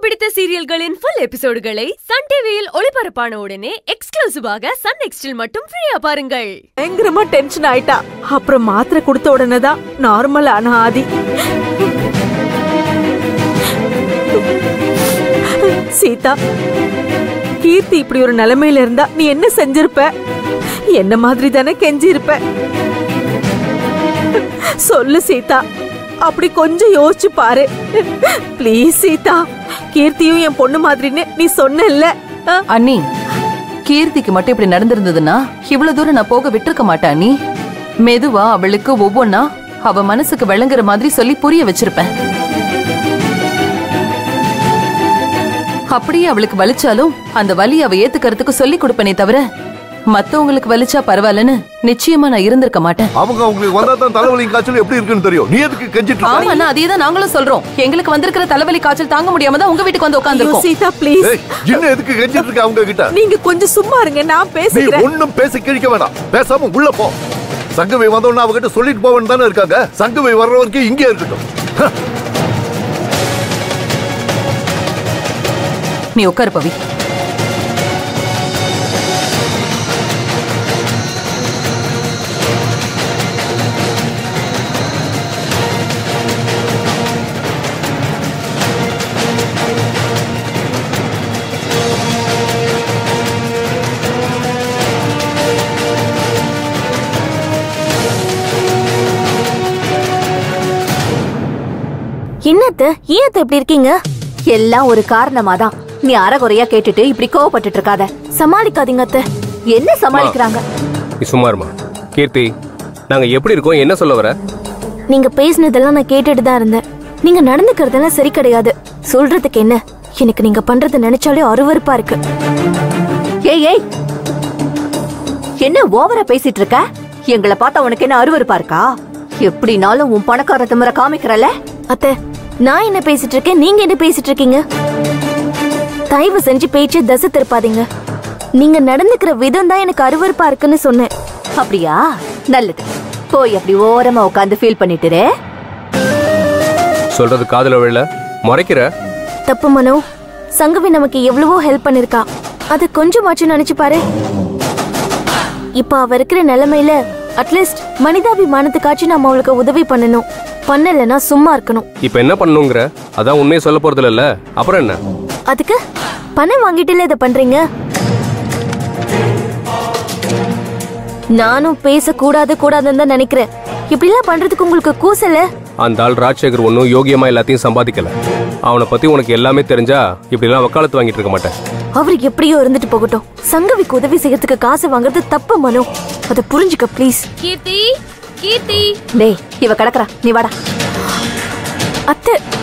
பிடித்த சீரியல்களின் full எபிசோடுகளை Sun டிவியில் ஒளிபரப்பான உடனே எக்ஸ்க்ளூசிவாக சன் நெக்ஸ்டில் மட்டும் ஃப்ரீயா பாருங்கள் பயங்கரமா டென்ஷன் ஆயிட்டா அப்புறம் மாத்திரை கொடுத்த உடனே தான் நார்மல் ஆன ஆதி சீதா கீர்த்தி இப்படி ஒரு நிலைமையில இருந்தா நீ என்ன செஞ்சிருப்ப என்ன மாதிரி தானே கெஞ்சி இருப்ப சொல்லு சீதா அப்படி கொஞ்சம் யோசிச்சு பாரு ப்ளீஸ் சீதா கீர்த்தியும் என் பொண்ணு மாதிரின்னு நீ சொன்னல்ல ஆ? அண்ணி கீர்த்திக்கு மட்டும் இப்படி நடந்திருந்ததுன்னா இவ்வளவு தூரம் நான் போக விட்டிருக்க மாட்டேன் அண்ணி மெதுவா அவளுக்கு ஒவ்வொன்னா அவ மனசுக்கு விளங்குற மாதிரி சொல்லி புரிய வச்சிருப்பேன் அப்படியே அவளுக்கு வலிச்சாலும் அந்த வலி அவ ஏத்துக்கிறதுக்கு சொல்லி கொடுப்பனே தவிர மத்தவங்களுக்கு வலிச்சா பரவாயில்லன்னு நிச்சயமா நான் இருந்திருக்க மாட்டேன் அவங்க அவங்களுக்கு வந்தா தான் தலைவலி காய்ச்சல் எப்படி இருக்குன்னு தெரியும் நீ எதுக்கு கெஞ்சிட்டு இருக்க? ஆமாண்ணா அதே தான் நாங்களும் சொல்றோம் எங்களுக்கு வந்திருக்கிற தலைவலி காய்ச்சல் தாங்க முடியாம தான் உங்க வீட்டுக்கு வந்து ஐயோ, உட்காந்துருக்கோம் சீதா ப்ளீஸ் ஏய் இன்னும் எதுக்கு கெஞ்சிட்டு இருக்க அவங்க கிட்ட நீங்க கொஞ்சம் சும்மா இருங்க நான் நீ பேசிக்கிறேன் ஒண்ணும் பேசி கிழிக்க வேணாம் பேசாம உள்ள போ சங்கவை வந்தோன்னு அவகிட்ட சொல்லிட்டு போவேன்னு தானே இருக்காங்க சங்கவை வர்ற வரைக்கும் இங்கே இருக்கட்டும் ஹ, நீ உட்காரு பவி என்னத்த ஏன் அத்தை இப்படி இருக்கீங்க எல்லாம் ஒரு காரணமா தான் நீ அறகுறையா கேட்டுட்டு இப்படி கோவப்பட்டுட்டு இருக்காத சமாளிக்காதீங்க அத்தை என்ன சமாளிக்கிறாங்க நீ சும்மா இருமா கீர்த்தி நாங்க எப்படி இருக்கோம் என்ன சொல்ல வர நீங்க பேசினதெல்லாம் நான் கேட்டுட்டு தான் இருந்தேன் நீங்க நடந்துக்கிறதெல்லாம் சரி கிடையாது சொல்றதுக்கு என்ன எனக்கு நீங்க பண்றத நினைச்சாலே அருவருப்பா இருக்கு ஏய் ஏய் என்ன ஓவரா பேசிட்டு இருக்க எங்களை பார்த்தா உனக்கு என்ன அருவருப்பா இருக்கா எப்படினாலும் உன் பணக்கார திமிர காமிக்கிறல அத்தை நான் என்ன பேசிட்டு இருக்கேன் நீங்க என்ன பேசிட்டு இருக்கீங்க தயவு செஞ்சு பேச்சு தசை திருப்பாதீங்க நீங்க நடந்துக்கிற விதம் தான் எனக்கு அருவருப்பா இருக்குன்னு சொன்னேன் அப்படியா நல்லது போய் அப்படி ஓரமா உட்காந்து ஃபீல் பண்ணிட்டு இரு. சொல்றது காதுல விழல முறைக்கிற தப்பு மனோ சங்கவி நமக்கு எவ்வளவோ ஹெல்ப் பண்ணிருக்கா அது கொஞ்சமாச்சும் நினைச்சு பாரு இப்ப அவ இருக்கிற நிலைமையில அட்லீஸ்ட் மனிதாபிமானத்துக்காச்சும் நம்ம அவளுக்கு உதவி பண்ணணும் பண்ணலைன்னா சும்மா இருக்கணும் இப்ப என்ன பண்ணணுங்கிற அதான் உண்மையை சொல்ல போறது இல்ல அப்புறம் என்ன அதுக்கு பணம் வாங்கிட்டுல இதை பண்றீங்க நானும் பேசக்கூடாது கூடாதுன்னு தான் நினைக்கிறேன் இப்படிலாம் பண்றதுக்கு உங்களுக்கு கூசல அந்த ஆள் ராஜசேகர் ஒன்னும் யோகியமா எல்லாத்தையும் சம்பாதிக்கல அவனை பத்தி உனக்கு எல்லாமே தெரிஞ்சா இப்படி எல்லாம் வக்காலத்து வாங்கிட்டு இருக்க மாட்டேன் அவர் எப்படியோ இருந்துட்டு போகட்டும் சங்கவிக்கு உதவி செய்யறதுக்கு காசு வாங்குறது தப்பு மனோ அதை புரிஞ்சுக்க ப்ளீஸ் கீர்த்தி கீர்த்தி டேய் இவ கிடக்குறா நீ வாடா அத்தை